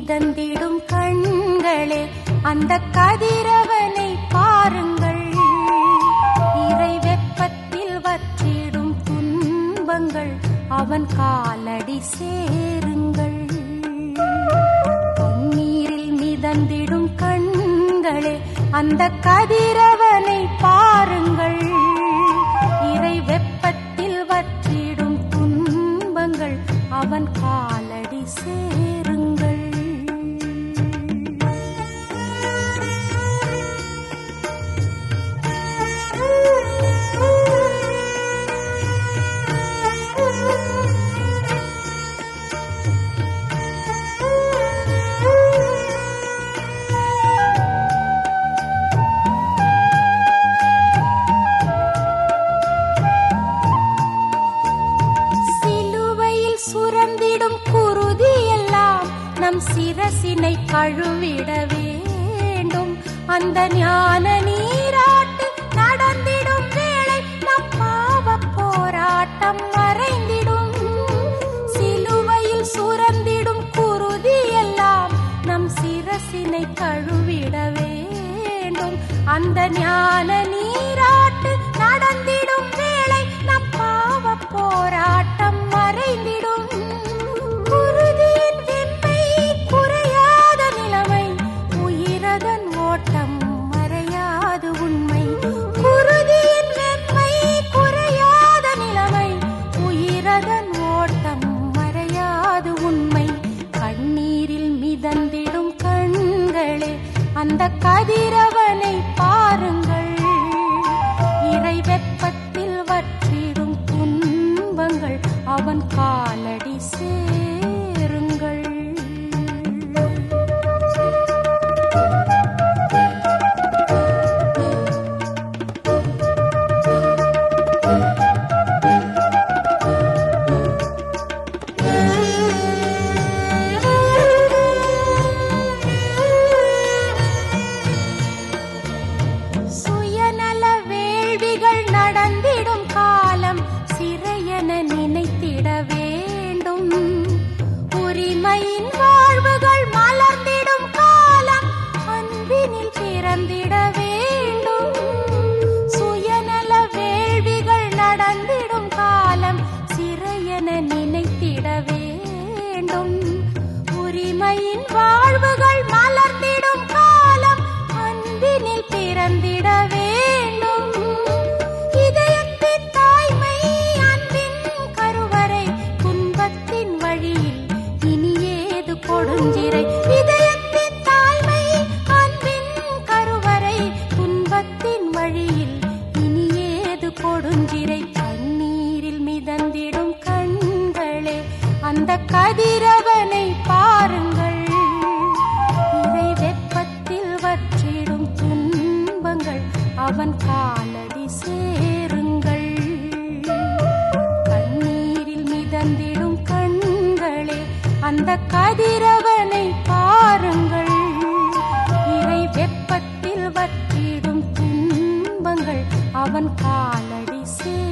மிதந்திடும் கண்களே அந்த கதிரவனை பாருங்கள் இறை வெப்பத்தில் வற்றிடும் துன்பங்கள் அவன் காலடி சேருங்கள் கண்ணீரில் மிதந்திடும் கண்களே அந்த கதிரவனை பாருங்கள் இறை வெப்பத்தில் வற்றிடும் துன்பங்கள் அவன் காலடி சேருங்கள் சிலுவையில் சுரந்திடும் குருதி எல்லாம் நம் சிரசினை கழுவிட வேண்டும் அந்த ஞான நீராட்டு நடந்திடும் வேளை நம் பாவ போராட்டம் மறைந்திடும் சிலுவையில் சுரந்திடும் குருதி எல்லாம் நம் சிரசினை கழுவிட வேண்டும் அந்த ஞான நீராட்டு நடந்திடும் வேளை நம் பாவ போராட்டம் மறைந்திடும் குருதியின் வெண்மை குறையாத நிலைமை உயிரதன் ஓட்டம் மறையாது உண்மை குருதியின் வெண்மை குறையாத நிலைமை உயிரதன் ஓட்டம் மறையாது உண்மை கண்ணீரில் மிதந்திடும் கண்களே அந்த கதிரவனை பாருங்கள் இறை வெப்பத்தில் வற்றிடும் துன்பங்கள் அவன் காலடி சேருங்கள் சுயநல வேள்விகள் நடந்திடும் காலம் சிறையென நினைத்திட வேண்டும் உரிமையின் வாழ்வுகள் மலர்ந்திடும் காலம் அன்பினில் பிறந்திட வேண்டும் சுயநல வேள்விகள் நடந்திடும் காலம் சிறையென நினைத்திட வேண்டும் உரிமையின் வாழ்வுகள் மலர்ந்திடும் காலம் அன்பினில் பிறந்திட வேண்டும் இதயத்தின் தாய்மை அன்பின் கருவறை துன்பத்தின் வழியில் இனி ஏது கொடுஞ்சிறை இதயத்தின் தாய்மை அன்பின் கருவறை துன்பத்தின் வழியில் இனி ஏது கொடுஞ்சிறை கண்ணீரில் மிதந்திடும் கண்களே அந்த கதிரவனை பாருங்கள் இறை வெப்பத்தில் வற்றிடும் துன்பங்கள் அவன் காலடி சேருங்கள் கண்ணீரில் மிதந்திடும் கண்களே அந்த கதிரவனை பாருங்கள் இறை வெப்பத்தில் வற்றிடும் துன்பங்கள் அவன் காலடி சேருங்கள்